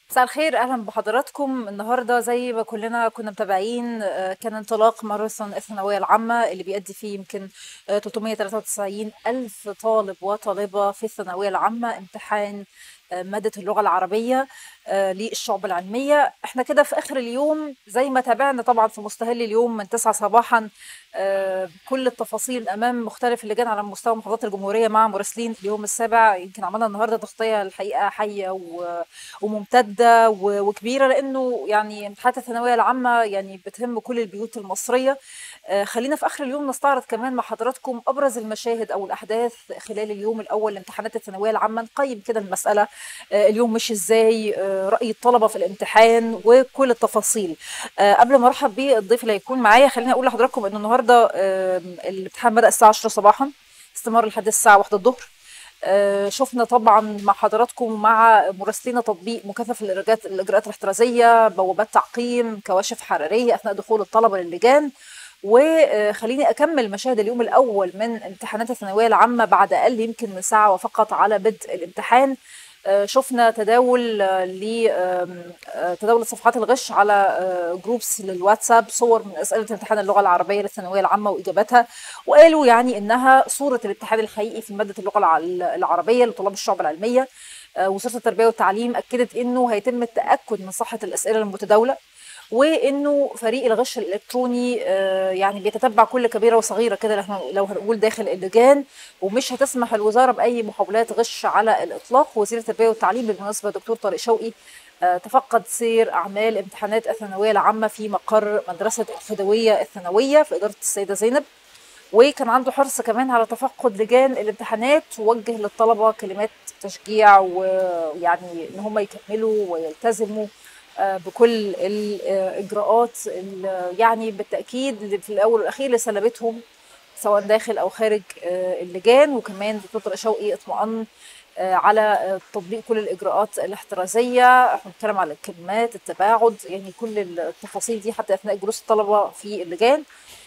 مساء الخير اهلا بحضراتكم النهارده زي ما كلنا كنا متابعين آه، كان انطلاق ماراثون الثانويه العامه اللي بيأدي فيه يمكن آه، 393 الف طالب وطالبه في الثانويه العامه امتحان آه، ماده اللغه العربيه آه، للشعب العلميه احنا كده في اخر اليوم زي ما تابعنا طبعا في مستهل اليوم من 9 صباحا آه، كل التفاصيل امام مختلف اللجان على مستوى محافظات الجمهوريه مع مراسلين اليوم السابع يمكن عملنا النهارده تغطيه الحقيقه حيه و- وممتده و- وكبيره لانه يعني امتحانات الثانويه العامه يعني بتهم كل البيوت المصريه آه، خلينا في اخر اليوم نستعرض كمان مع حضراتكم ابرز المشاهد او الاحداث خلال اليوم الاول لامتحانات الثانويه العامه نقيم كده المساله آه، اليوم مش ازاي آه، راي الطلبه في الامتحان وكل التفاصيل آه، قبل ما ارحب بالضيف اللي هيكون معايا خليني اقول لحضراتكم ان النهارده آه، الامتحان بدا الساعه 10 صباحا استمر لحد الساعه 1 الظهر آه، شفنا طبعا مع حضراتكم مع مراسلين تطبيق مكثف الاجراءات الاجراءات الاحترازيه بوابات تعقيم كواشف حراريه اثناء دخول الطلبه للجان وخليني اكمل مشاهد اليوم الاول من امتحانات الثانويه العامه بعد اقل يمكن من ساعه وفقط على بدء الامتحان آه، شفنا تداول آه، ل آم، آه، تداول صفحات الغش على آه، جروبس للواتساب صور من اسئله امتحان اللغه العربيه للثانويه العامه واجاباتها وقالوا يعني انها صوره الامتحان الحقيقي في ماده اللغه الع- العربيه لطلاب الشعب العلميه آه، وزاره التربيه والتعليم اكدت انه هيتم التاكد من صحه الاسئله المتداوله وانه فريق الغش الالكتروني آه، يعني بيتتبع كل كبيره وصغيره كده لو إحنا- لو هنقول داخل اللجان ومش هتسمح الوزاره باي محاولات غش على الاطلاق وزير التربيه والتعليم بالمناسبه دكتور طارق شوقي آه، تفقد سير اعمال امتحانات الثانويه العامه في مقر مدرسه الخديويه الثانويه في اداره السيده زينب وكان عنده حرص كمان على تفقد لجان الامتحانات ووجه للطلبه كلمات تشجيع ويعني ان هم يكملوا ويلتزموا آه، بكل الاجراءات ال- يعني بالتاكيد اللي في الاول والاخير اللي سلبتهم سواء داخل او خارج آه، اللجان وكمان دكتور طارق شوقي اطمأن آه، على آه، تطبيق كل الاجراءات الاحترازيه احنا بنتكلم على الكلمات التباعد يعني كل التفاصيل دي حتى اثناء جلوس الطلبه في اللجان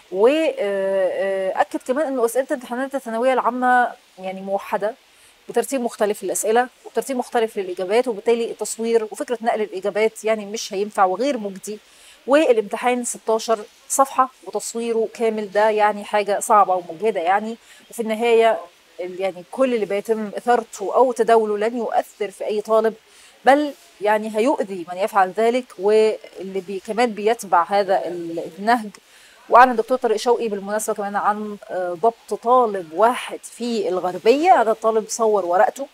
واكد كمان انه اسئله امتحانات الثانويه العامه يعني موحده بترتيب مختلف للاسئله وترتيب مختلف للاجابات وبالتالي التصوير وفكره نقل الاجابات يعني مش هينفع وغير مجدي والامتحان 16 صفحه وتصويره كامل ده يعني حاجه صعبه ومجهده يعني وفي النهايه ال- يعني كل اللي بيتم اثارته او تداوله لن يؤثر في اي طالب بل يعني هيؤذي من يفعل ذلك واللي بي كمان بيتبع هذا ال- النهج واعلن الدكتور طارق شوقي بالمناسبه كمان عن آه، ضبط طالب واحد في الغربيه هذا الطالب صور ورقته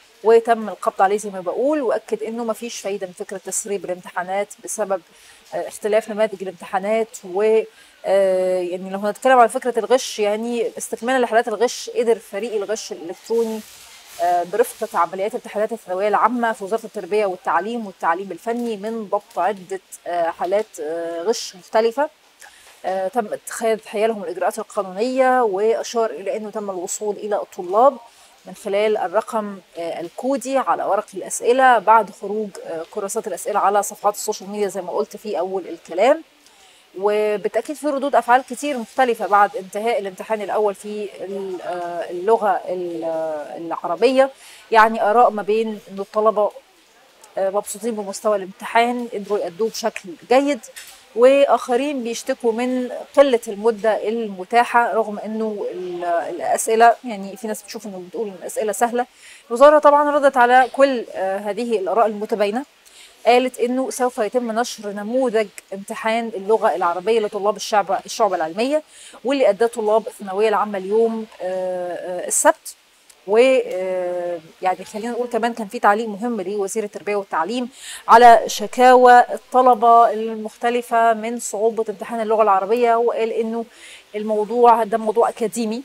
وتم القبض عليه زي ما بقول واكد انه ما فيش فايده من فكره تسريب الامتحانات بسبب آه، اختلاف نماذج الامتحانات و آه، يعني لو هنتكلم على فكره الغش يعني استكمالا لحالات الغش قدر فريق الغش الالكتروني آه، برفقة عمليات امتحانات الثانوية العامة في وزارة التربية والتعليم والتعليم الفني من ضبط عدة آه، حالات آه، غش مختلفة آه، تم اتخاذ حيالهم الإجراءات القانونية وأشار إلى أنه تم الوصول إلى الطلاب من خلال الرقم آه، الكودي على ورق الأسئلة بعد خروج آه، كراسات الأسئلة على صفحات السوشيال ميديا زي ما قلت في أول الكلام وبالتاكيد في ردود افعال كتير مختلفه بعد انتهاء الامتحان الاول في ال- آه، اللغه ال- آه، العربيه يعني اراء ما بين ان الطلبه آه، مبسوطين بمستوى الامتحان قدروا يأدوه بشكل جيد واخرين بيشتكوا من قله المده المتاحه رغم انه ال- الاسئله يعني في ناس بتشوف انه بتقول ان الاسئله سهله الوزاره طبعا ردت على كل آه، هذه الاراء المتباينه قالت انه سوف يتم نشر نموذج امتحان اللغه العربيه لطلاب الشعب الشعب العلميه واللي اداه طلاب الثانويه العامه اليوم آه، آه، السبت و آه، يعني خلينا نقول كمان كان في تعليق مهم لوزير التربيه والتعليم على شكاوى الطلبه المختلفه من صعوبه امتحان اللغه العربيه وقال انه الموضوع ده موضوع اكاديمي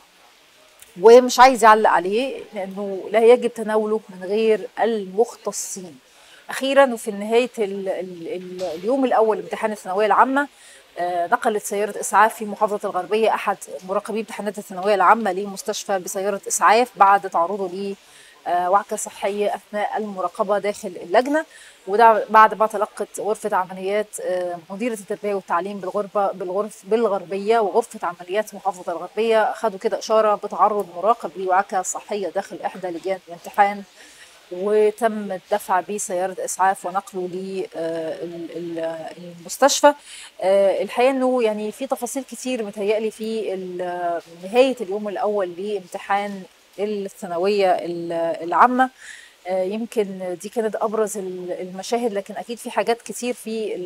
ومش عايز يعلق عليه لانه لا يجب تناوله من غير المختصين اخيرا وفي نهايه ال ال ال اليوم الاول لامتحان الثانويه العامه آه، نقلت سيارة إسعاف في محافظة الغربية أحد مراقبي امتحانات الثانوية العامة لمستشفى بسيارة إسعاف بعد تعرضه ل آه، وعكة صحية أثناء المراقبة داخل اللجنة وده بعد ما تلقت غرفة عمليات آه، مديرة التربية والتعليم بالغربة بالغرف بالغربية وغرفة عمليات محافظة الغربية خدوا كده إشارة بتعرض مراقب لوعكة صحية داخل إحدى لجان الامتحان وتم الدفع بسيارة إسعاف ونقله للمستشفى الحقيقة أنه يعني في تفاصيل كتير متهيألي في نهاية اليوم الأول لامتحان الثانوية العامة يمكن دي كانت أبرز المشاهد لكن أكيد في حاجات كتير في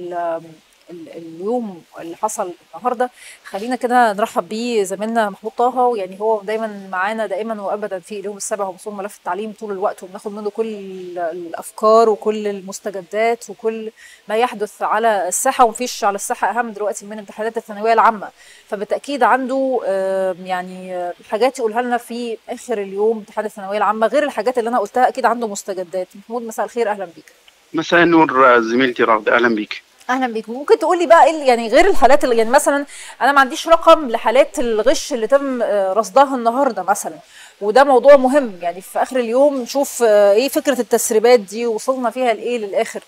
اليوم اللي حصل النهارده خلينا كده نرحب بيه زميلنا محمود طه يعني هو دايما معانا دائما وابدا في اليوم السابع ومسؤول ملف التعليم طول الوقت وبناخد منه كل الافكار وكل المستجدات وكل ما يحدث على الساحه ومفيش على الساحه اهم دلوقتي من امتحانات الثانويه العامه فبالتاكيد عنده يعني حاجات يقولها لنا في اخر اليوم امتحان الثانويه العامه غير الحاجات اللي انا قلتها اكيد عنده مستجدات محمود مساء الخير اهلا بيك مساء النور زميلتي رغد اهلا بيك اهلا بيك ممكن تقول لي بقى ايه يعني غير الحالات اللي يعني مثلا انا ما عنديش رقم لحالات الغش اللي تم رصدها النهارده مثلا وده موضوع مهم يعني في اخر اليوم نشوف ايه فكره التسريبات دي وصلنا فيها لايه للاخر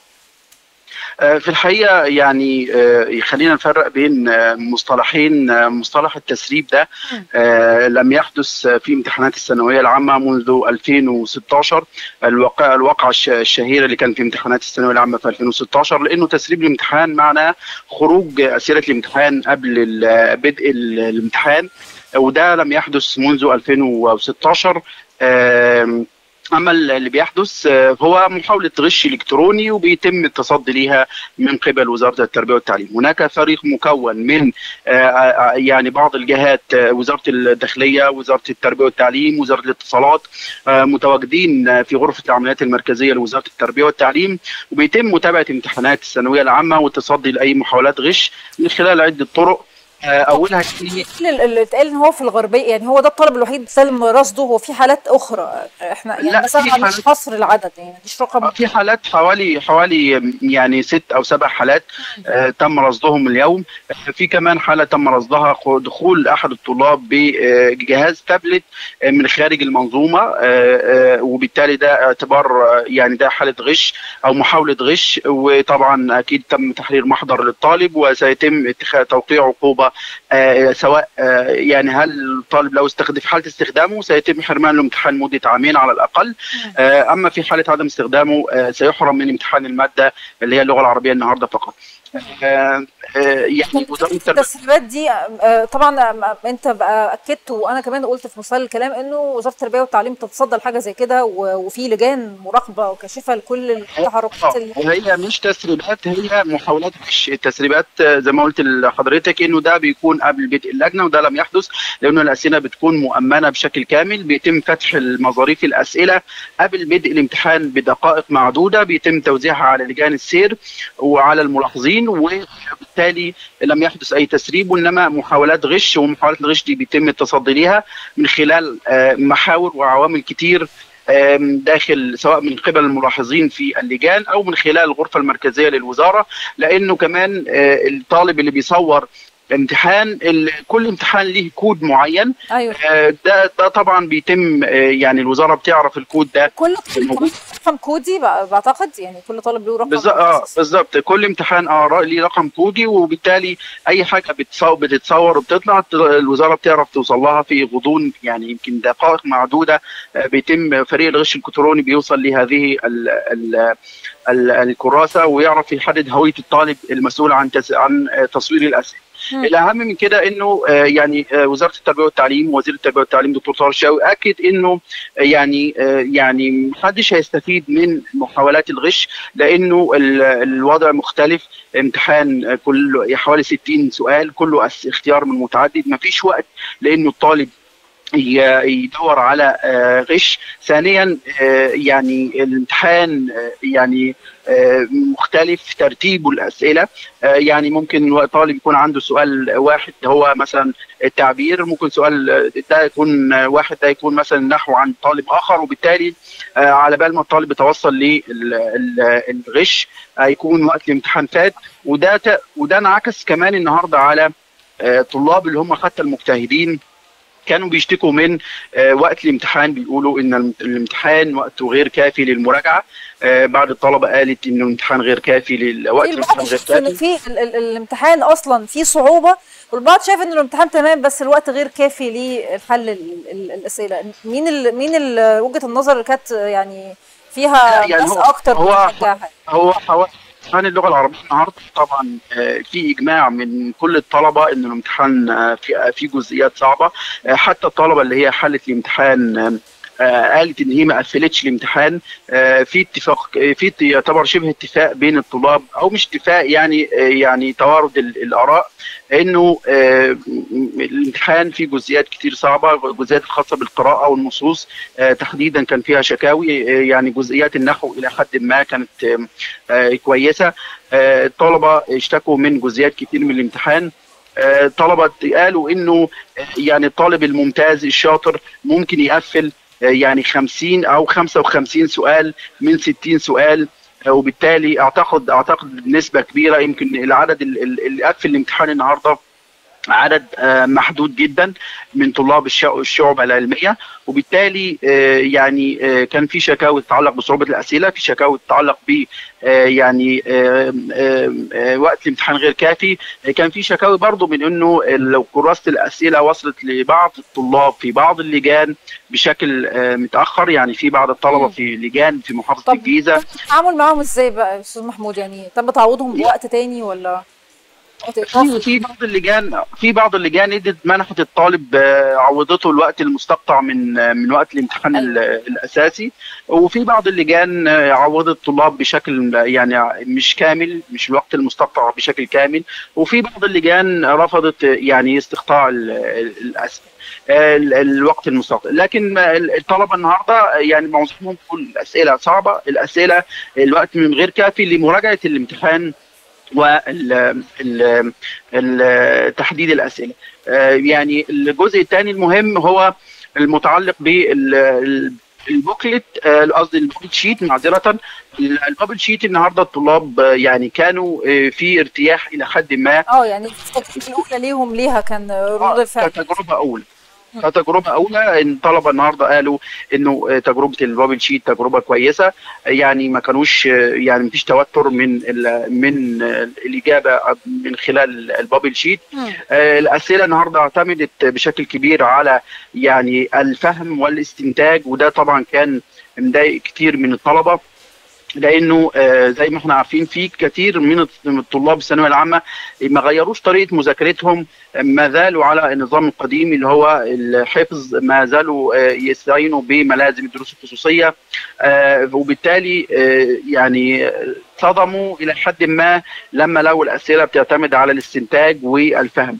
في الحقيقه يعني خلينا نفرق بين مصطلحين مصطلح التسريب ده لم يحدث في امتحانات الثانويه العامه منذ 2016 الواقع الواقعه الشهيره اللي كان في امتحانات الثانويه العامه في 2016 لانه تسريب الامتحان معناه خروج اسئله الامتحان قبل بدء الامتحان وده لم يحدث منذ 2016 اما اللي بيحدث هو محاوله غش الكتروني وبيتم التصدي ليها من قبل وزاره التربيه والتعليم هناك فريق مكون من يعني بعض الجهات وزاره الداخليه وزاره التربيه والتعليم وزاره الاتصالات متواجدين في غرفه العمليات المركزيه لوزاره التربيه والتعليم وبيتم متابعه امتحانات الثانويه العامه والتصدي لاي محاولات غش من خلال عده طرق اولها اللي اتقال ان هو في الغربيه يعني هو ده الطالب الوحيد سلم رصده هو في حالات اخرى احنا يعني لا مثلا مش حصر العدد يعني مش رقم في حالات حوالي حوالي يعني ست او سبع حالات آه تم رصدهم اليوم في كمان حاله تم رصدها دخول احد الطلاب بجهاز تابلت من خارج المنظومه آه آه وبالتالي ده اعتبار يعني ده حاله غش او محاوله غش وطبعا اكيد تم تحرير محضر للطالب وسيتم اتخاذ توقيع عقوبه آه سواء آه يعني هل الطالب لو استخدم في حاله استخدامه سيتم حرمان الامتحان مده عامين على الاقل آه اما في حاله عدم استخدامه سيحرم من امتحان الماده اللي هي اللغه العربيه النهارده فقط. يعني التسريبات دي طبعا انت بقى اكدت وانا كمان قلت في مصال الكلام انه وزاره التربيه والتعليم تتصدى لحاجه زي كده وفي لجان مراقبه وكاشفه لكل التحركات هي مش تسريبات هي محاولات غش التسريبات زي ما قلت لحضرتك انه ده بيكون قبل بدء اللجنه وده لم يحدث لانه الاسئله بتكون مؤمنه بشكل كامل بيتم فتح المظاريف الاسئله قبل بدء الامتحان بدقائق معدوده بيتم توزيعها على لجان السير وعلى الملاحظين وبالتالي لم يحدث اي تسريب وانما محاولات غش ومحاولات الغش دي بيتم التصدي ليها من خلال محاور وعوامل كتير داخل سواء من قبل الملاحظين في اللجان او من خلال الغرفه المركزيه للوزاره لانه كمان الطالب اللي بيصور امتحان كل امتحان ليه كود معين ايوه ده ده طبعا بيتم يعني الوزاره بتعرف الكود ده كل رقم كودي بعتقد يعني كل طالب له رقم بالظبط اه بالظبط كل امتحان اه ليه رقم كودي وبالتالي اي حاجه بتتصور وبتطلع الوزاره بتعرف توصل لها في غضون يعني يمكن دقائق معدوده بيتم فريق الغش الالكتروني بيوصل لهذه ال ال الكراسه ويعرف يحدد هويه الطالب المسؤول عن عن تصوير الاسئله الاهم من كده انه يعني وزاره التربيه والتعليم وزير التربيه والتعليم دكتور طارق الشاوي اكد انه يعني يعني محدش هيستفيد من محاولات الغش لانه الوضع مختلف امتحان كله حوالي 60 سؤال كله اختيار من متعدد ما فيش وقت لانه الطالب يدور على غش ثانيا يعني الامتحان يعني مختلف ترتيبه الاسئله يعني ممكن طالب يكون عنده سؤال واحد هو مثلا التعبير ممكن سؤال ده يكون واحد ده يكون مثلا نحو عن طالب اخر وبالتالي على بال ما الطالب يتوصل للغش هيكون وقت الامتحان فات وده وده انعكس كمان النهارده على طلاب اللي هم حتى المجتهدين كانوا بيشتكوا من وقت الامتحان بيقولوا ان الامتحان وقته غير كافي للمراجعه بعض الطلبه قالت ان الامتحان غير كافي للوقت الامتحان غير كافي في الامتحان اصلا في صعوبه والبعض شايف ان الامتحان تمام بس الوقت غير كافي لحل الاسئله مين ال مين ال وجهه النظر اللي كانت يعني فيها يعني ناس هو- اكتر هو- بتشجعها هو حوالي امتحان اللغه العربيه النهارده طبعا آه، في اجماع من كل الطلبه ان الامتحان آه، في في جزئيات صعبه آه، حتى الطلبه اللي هي حلت الامتحان آه، آه، قالت ان هي ما قفلتش الامتحان آه، في اتفاق آه، في يعتبر شبه اتفاق بين الطلاب او مش اتفاق يعني آه، يعني توارد ال- الاراء انه آه، م- الامتحان فيه جزئيات كتير صعبه الجزئيات الخاصه بالقراءه والنصوص آه، تحديدا كان فيها شكاوي آه، يعني جزئيات النحو الى حد ما كانت آه، آه، كويسه آه، الطلبه اشتكوا من جزئيات كتير من الامتحان آه، الطلبه قالوا انه آه، يعني الطالب الممتاز الشاطر ممكن يقفل آه، يعني 50 او 55 سؤال من 60 سؤال آه، وبالتالي اعتقد اعتقد نسبه كبيره يمكن العدد ال- ال- اللي قفل الامتحان النهارده عدد آه، محدود جدا من طلاب الش- الشعب العلميه وبالتالي آه، يعني آه، كان في شكاوي تتعلق بصعوبه الاسئله في شكاوي تتعلق ب آه، يعني آه، آه، آه، وقت الامتحان غير كافي آه، كان في شكاوي برضو من انه لو كراسه الاسئله وصلت لبعض الطلاب في بعض اللجان بشكل آه، متاخر يعني في بعض الطلبه مم. في لجان في محافظه طب الجيزه التعامل معاهم ازاي بقى يا استاذ محمود يعني تم تعويضهم بوقت تاني ولا وقت في اضافي في بعض اللجان في بعض اللجان ادت منحت الطالب آه، عوضته الوقت المستقطع من آه، من وقت الامتحان ال- الاساسي وفي بعض اللجان آه، عوضت الطلاب بشكل يعني مش كامل مش الوقت المستقطع بشكل كامل وفي بعض اللجان رفضت آه، يعني استقطاع ال- ال- الاسئله آه، ال- الوقت المستقطع لكن ما- ال- الطلبه النهارده آه، يعني معظمهم كل الاسئله صعبه الاسئله الوقت من غير كافي لمراجعه الامتحان وتحديد الاسئله آه، يعني الجزء الثاني المهم هو المتعلق بالبوكلت قصدي البوكلت شيت معذره البابل شيت النهارده الطلاب آه، يعني كانوا آه، في ارتياح الى حد ما اه يعني التجربه الاولى ليهم ليها كان ردود آه، الفعل كتجربه اولى كتجربه اولى ان الطلبه النهارده قالوا انه آه، تجربه البابل شيت تجربه كويسه يعني ما كانوش آه، يعني مفيش توتر من ال- من آه، الاجابه من خلال البابل شيت مم. آه، الاسئله النهارده اعتمدت بشكل كبير على يعني الفهم والاستنتاج وده طبعا كان مضايق كتير من الطلبه لانه آه، زي ما احنا عارفين في كثير من من الطلاب الثانويه العامه ما غيروش طريقه مذاكرتهم ما زالوا على النظام القديم اللي هو الحفظ ما زالوا آه، يستعينوا بملازم الدروس الخصوصيه آه، وبالتالي آه، يعني صدموا الى حد ما لما لقوا الاسئله بتعتمد على الاستنتاج والفهم.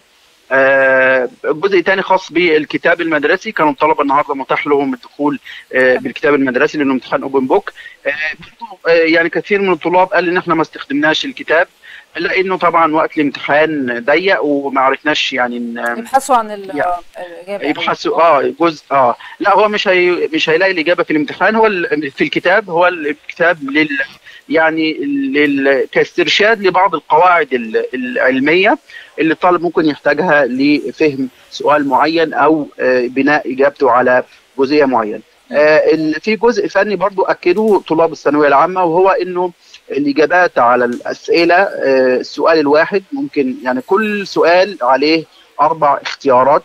آه، الجزء الثاني خاص بالكتاب المدرسي كانوا الطلبه النهارده متاح لهم الدخول آه، بالكتاب المدرسي لانه امتحان اوبن بوك آه، برضو، آه، يعني كثير من الطلاب قال ان احنا ما استخدمناش الكتاب لانه طبعا وقت الامتحان ضيق وما عرفناش يعني ن- يبحثوا عن ال- يعني الاجابه يبحثوا اه جزء اه لا هو مش هي مش هيلاقي الاجابه في الامتحان هو ال- في الكتاب هو الكتاب لل يعني لل كاسترشاد لبعض القواعد ال- العلميه اللي الطالب ممكن يحتاجها لفهم سؤال معين او آه، بناء اجابته على جزئيه معينه. آه، ال- في جزء فني برضو اكدوه طلاب الثانويه العامه وهو انه الاجابات على الاسئله آه، السؤال الواحد ممكن يعني كل سؤال عليه اربع اختيارات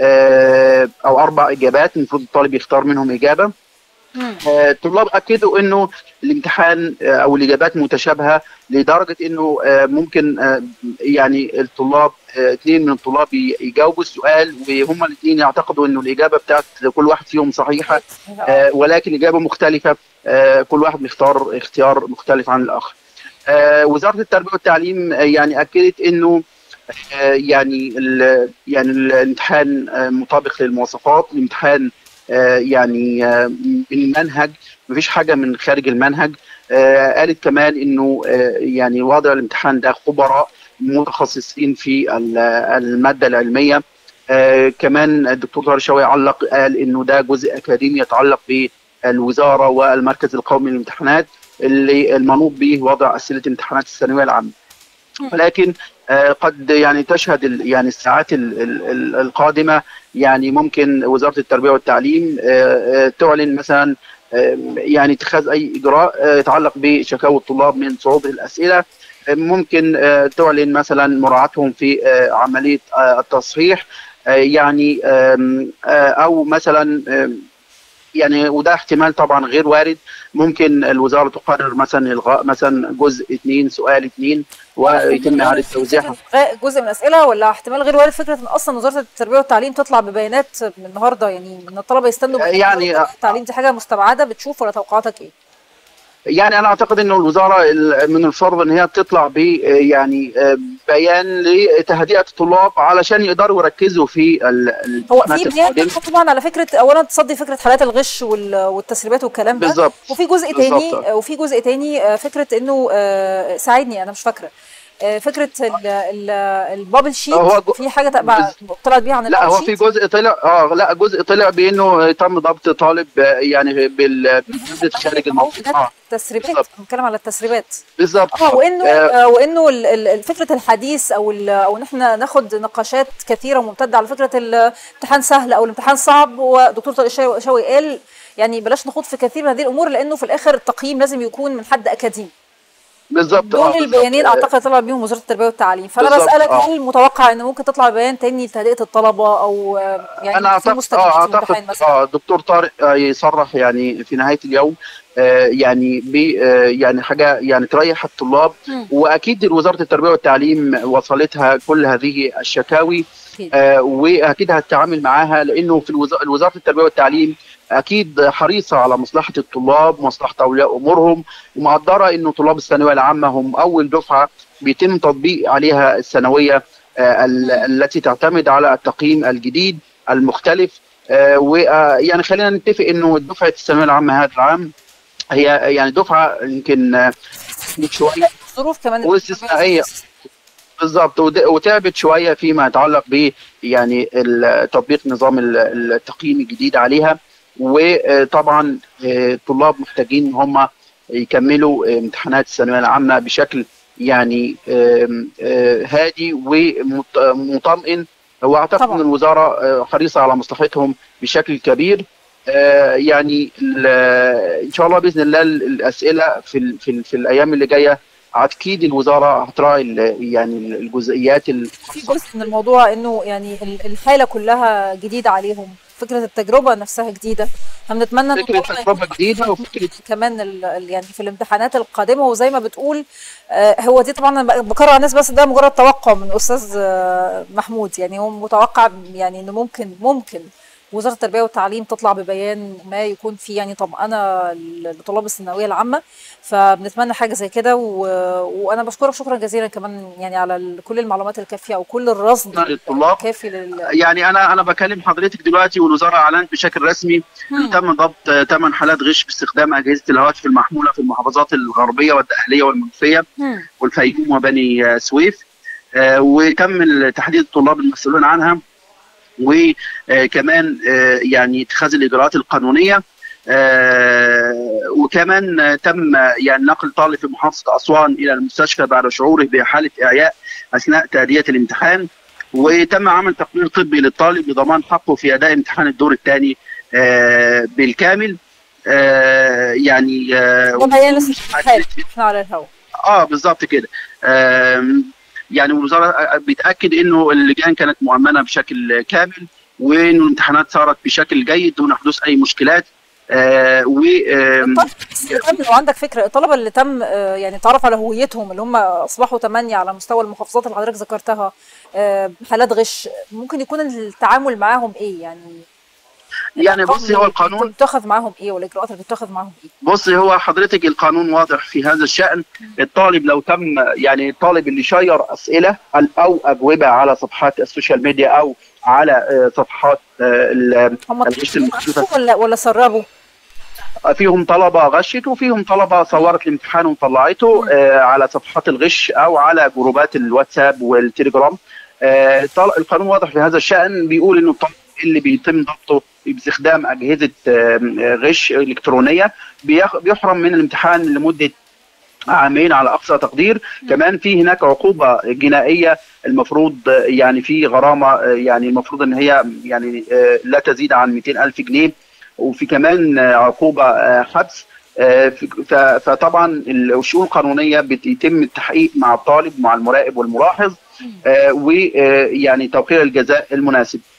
آه، او اربع اجابات المفروض الطالب يختار منهم اجابه مم. آه، الطلاب اكدوا انه الامتحان آه، او الاجابات متشابهه لدرجه انه آه، ممكن آه، يعني الطلاب آه، اثنين من الطلاب ي- يجاوبوا السؤال وهم الاثنين يعتقدوا انه الاجابه بتاعت كل واحد فيهم صحيحه آه، ولكن اجابه مختلفه آه، كل واحد بيختار اختيار مختلف عن الاخر. آه، وزاره التربيه والتعليم آه، يعني اكدت انه آه، يعني ال- يعني الامتحان آه، مطابق للمواصفات الامتحان آه، يعني آه، المنهج مفيش حاجه من خارج المنهج آه، قالت كمان انه آه، يعني وضع الامتحان ده خبراء متخصصين في ال- الماده العلميه آه، كمان الدكتور طارق شوقي علق قال انه ده جزء اكاديمي يتعلق بالوزاره والمركز القومي للامتحانات اللي المنوط به وضع اسئله امتحانات الثانويه العامه ولكن آه، قد يعني تشهد ال- يعني الساعات ال- ال- ال- القادمه يعني ممكن وزاره التربيه والتعليم آه، آه، تعلن مثلا آه، يعني اتخاذ اي اجراء آه، يتعلق بشكاوى الطلاب من صعوبه الاسئله آه، ممكن آه، تعلن مثلا مراعاتهم في آه، عمليه آه، التصحيح آه، يعني آم، آه، او مثلا آم، يعني وده احتمال طبعا غير وارد ممكن الوزاره تقرر مثلا الغاء مثلا جزء اثنين سؤال اثنين ويتم اعاده توزيعها إلغاء جزء من الاسئله ولا احتمال غير وارد فكره ان اصلا وزاره التربيه والتعليم تطلع ببيانات من النهارده يعني ان الطلبه يستنوا يعني- التعليم دي حاجه مستبعده بتشوف ولا توقعاتك ايه؟ يعني انا اعتقد انه الوزاره ال- من الفرض ان هي تطلع ب يعني آه، بيان لتهدئه الطلاب علشان يقدروا يركزوا في ال- هو الامتحانات في بيان القادمة. طبعا على فكره اولا تصدي فكره حالات الغش وال- والتسريبات والكلام ده بالظبط وفي جزء بالظبط. تاني وفي جزء تاني آه، فكره انه آه، ساعدني انا مش فاكره آه، فكره ال- ال- البابل شيت هو جو- في حاجه تبع طلعت بيها عن لا البابل هو في شيت جزء طلع اه لا جزء طلع بانه تم ضبط طالب آه، يعني بال بنسبه خارج الموقف اه التسريبات بالظبط. بنتكلم على التسريبات بالظبط اه وانه آه، آه وانه ال- ال- فكره الحديث او ال- او ان احنا ناخد نقاشات كثيره وممتده على فكره الامتحان سهل او الامتحان صعب ودكتور طارق شاوي شاوي قال يعني بلاش نخوض في كثير من هذه الامور لانه في الاخر التقييم لازم يكون من حد اكاديمي بالظبط دول آه، البيانين بالظبط. اعتقد طلع بيهم وزاره التربيه والتعليم فانا بالظبط، بسالك آه. هل متوقع ان ممكن تطلع بيان تاني لتهدئه الطلبه او آه، يعني انا في اعتقد مستجدات اه الامتحان اعتقد مثلا اه دكتور طارق آه يصرح يعني في نهايه اليوم آه يعني ب آه يعني حاجه يعني تريح الطلاب مم. واكيد وزاره التربيه والتعليم وصلتها كل هذه الشكاوي أكيد. آه واكيد هتتعامل معاها لانه في الوزاره وزاره التربيه والتعليم اكيد حريصه على مصلحه الطلاب مصلحه اولياء امورهم ومقدره انه طلاب الثانويه العامه هم اول دفعه بيتم تطبيق عليها الثانويه آه ال- التي تعتمد على التقييم الجديد المختلف آه ويعني خلينا نتفق انه دفعه الثانويه العامه هذا العام هي يعني دفعه يمكن آه، شويه ظروف كمان واستثنائية. بالظبط ود- وتعبت شويه فيما يتعلق ب يعني ال- تطبيق نظام ال- التقييم الجديد عليها وطبعا آه، الطلاب محتاجين ان هم يكملوا آه، امتحانات الثانويه العامه بشكل يعني آم، آه، هادي ومطمئن واعتقد طبعاً. ان الوزاره آه، حريصه على مصلحتهم بشكل كبير آه، يعني ال- ان شاء الله باذن الله ال- الاسئله في ال- في, ال- في الايام اللي جايه اكيد الوزاره هتراعي ال- يعني الجزئيات ال- في جزء من الموضوع انه يعني ال- الحاله كلها جديده عليهم فكره التجربه نفسها جديده احنا بنتمنى ان فكره الطلبة تجربه جديده وفكره كمان ال- ال- يعني في الامتحانات القادمه وزي ما بتقول آه، هو دي طبعا أنا بكرر على الناس بس ده مجرد توقع من استاذ آه، محمود يعني هو متوقع يعني انه ممكن ممكن وزاره التربيه والتعليم تطلع ببيان ما يكون فيه يعني طمأنه لطلاب الثانويه العامه فبنتمنى حاجه زي كده و... وانا بشكرك شكرا جزيلا كمان يعني على ال- كل المعلومات الكافيه وكل الرصد للطلاب الكافي لل يعني انا انا بكلم حضرتك دلوقتي والوزاره اعلنت بشكل رسمي مم. تم ضبط ثمان حالات غش باستخدام اجهزه الهواتف المحموله في المحافظات الغربيه والدقهليه والمنوفيه مم. والفيوم وبني سويف آه، وتم تحديد الطلاب المسؤولين عنها وكمان آه، يعني اتخاذ الاجراءات القانونيه آه، وكمان آه، تم يعني نقل طالب في محافظه اسوان الى المستشفى بعد شعوره بحاله اعياء اثناء تاديه الامتحان وتم عمل تقرير طبي للطالب لضمان حقه في اداء امتحان الدور الثاني بالكامل آه، يعني آه، ده بيان لسه حال احنا على الهواء اه بالظبط كده آم، يعني الوزاره بتاكد انه اللجان كانت مؤمنه بشكل كامل وانه الامتحانات صارت بشكل جيد دون حدوث اي مشكلات آه و آم، الطلبة اللي تم لو عندك فكره الطلبه اللي تم آه، يعني تعرف على هويتهم اللي هم اصبحوا ثمانيه على مستوى المحافظات اللي حضرتك ذكرتها آه، حالات غش ممكن يكون التعامل معاهم ايه يعني يعني بصي هو القانون اللي بتاخذ معاهم ايه والاجراءات اللي بتاخذ معاهم ايه بص هو حضرتك القانون واضح في هذا الشأن الطالب لو تم يعني الطالب اللي شير أسئلة أو أجوبة على صفحات السوشيال ميديا أو على آه، صفحات آه، ال- هم الغش المختلفة غشوا ولا ولا سربوا فيهم طلبة غشت وفيهم طلبة صورت الامتحان وطلعته آه، على صفحات الغش أو على جروبات الواتساب والتليجرام آه، طل- القانون واضح في هذا الشأن بيقول إنه الطالب اللي بيتم ضبطه باستخدام أجهزة آه، غش إلكترونية بيخ- بيحرم من الامتحان لمدة عامين على اقصى تقدير كمان في هناك عقوبه جنائيه المفروض آه، يعني في غرامه آه، يعني المفروض ان هي يعني آه، لا تزيد عن 200 الف جنيه وفي كمان آه، عقوبه آه، حبس آه، ف- ف- فطبعا الشؤون القانونيه بيتم التحقيق مع الطالب مع المراقب والملاحظ ويعني توقيع الجزاء المناسب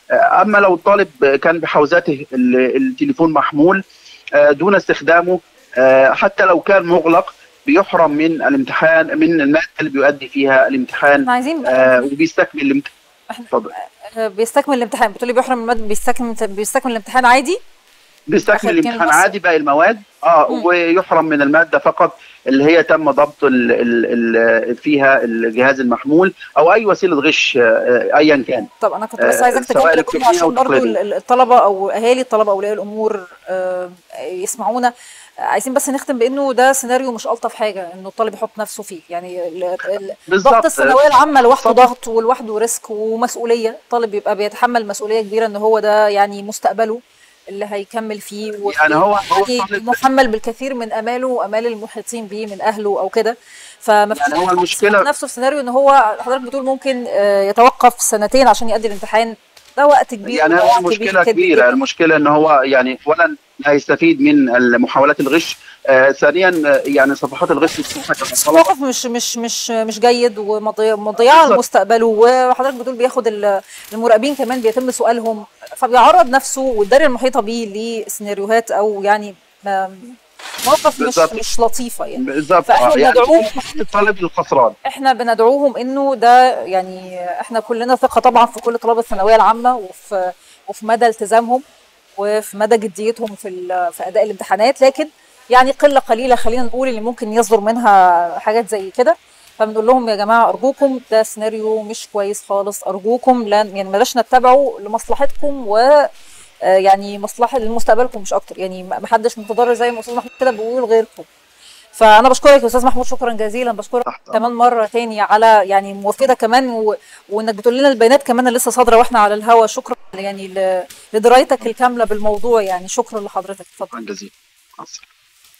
اما لو الطالب كان بحوزته ال- التليفون محمول آه، دون استخدامه آه، حتى لو كان مغلق بيحرم من الامتحان من الماده اللي بيؤدي فيها الامتحان احنا عايزين آه، وبيستكمل الامتحان احنا اتفضل آه، بيستكمل الامتحان بتقولي بيحرم المادة بيستكمل بيستكمل الامتحان عادي بيستكمل آخر كلمة الامتحان بس. عادي باقي المواد اه مم. ويحرم من الماده فقط اللي هي تم ضبط ال ال ال فيها الجهاز المحمول او اي وسيله غش آه، ايا كان طب انا كنت بس آه، عايزاك سواء تجاوب الجمله إلكترونية عشان أو برضو تقليدية. ال- الطلبه او اهالي الطلبه اولياء الامور آه، يسمعونا آه، عايزين بس نختم بانه ده سيناريو مش الطف حاجه انه الطالب يحط نفسه فيه يعني ال- ال- بالظبط ضغط الثانويه العامه لوحده طب- ضغط ولوحده ريسك ومسؤوليه الطالب بيبقى بيتحمل مسؤوليه كبيره ان هو ده يعني مستقبله اللي هيكمل فيه و- يعني هو هو يعني الطالب محمل بالكثير من اماله وامال المحيطين بيه من اهله او كده فما فيش يعني هو حد المشكلة- يحط نفسه في سيناريو ان هو حضرتك بتقول ممكن آه، يتوقف سنتين عشان يؤدي الامتحان ده وقت كبير يعني وده هو وقت مشكله كبير كبيره جدا. المشكله ان هو يعني اولا لا يستفيد من محاولات الغش آه ثانيا آه، يعني صفحات الغش بتفتح كما طلب. موقف مش مش مش مش جيد ومضيعه بالظبط. لمستقبله وحضرتك بتقول بياخد ال- المراقبين كمان بيتم سؤالهم فبيعرض نفسه والدايره المحيطه بيه لسيناريوهات او يعني ما- مواقف مش بالظبط. مش لطيفه يعني بالظبط فإحنا آه، يعني بندعوهم- الطالب الخسران احنا بندعوهم انه ده يعني احنا كلنا ثقه طبعا في كل طلبه الثانويه العامه وفي وفي مدى التزامهم وفي مدى جديتهم في ال- في اداء الامتحانات لكن يعني قله قليله خلينا نقول اللي ممكن يصدر منها حاجات زي كده فبنقول لهم يا جماعه ارجوكم ده سيناريو مش كويس خالص ارجوكم لا يعني بلاش نتبعه لمصلحتكم و آه، يعني مصلحه لمستقبلكم مش اكتر يعني ما ما حدش متضرر زي ما استاذ محمود كده بيقول غيركم فانا بشكرك يا استاذ محمود شكرا جزيلا بشكرك تحت أمرك. كمان مره تاني على يعني موافقه كمان و... وانك بتقول لنا البيانات كمان اللي لسه صادره واحنا على الهوا شكرا يعني ل... لدرايتك الكامله بالموضوع يعني شكرا لحضرتك اتفضل شكرا جزيلا مع السلامة.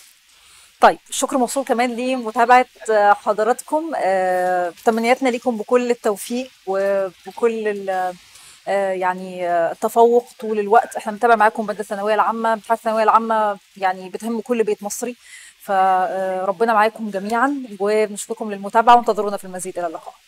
طيب الشكر موصول كمان لمتابعه آه، حضراتكم آه، تمنياتنا ليكم بكل التوفيق وبكل ال- آه، يعني آه، التفوق طول الوقت احنا بنتابع معاكم ماده الثانويه العامه امتحانات الثانويه العامه يعني بتهم كل بيت مصري فربنا معاكم جميعا وبنشكركم للمتابعه وانتظرونا في المزيد الى اللقاء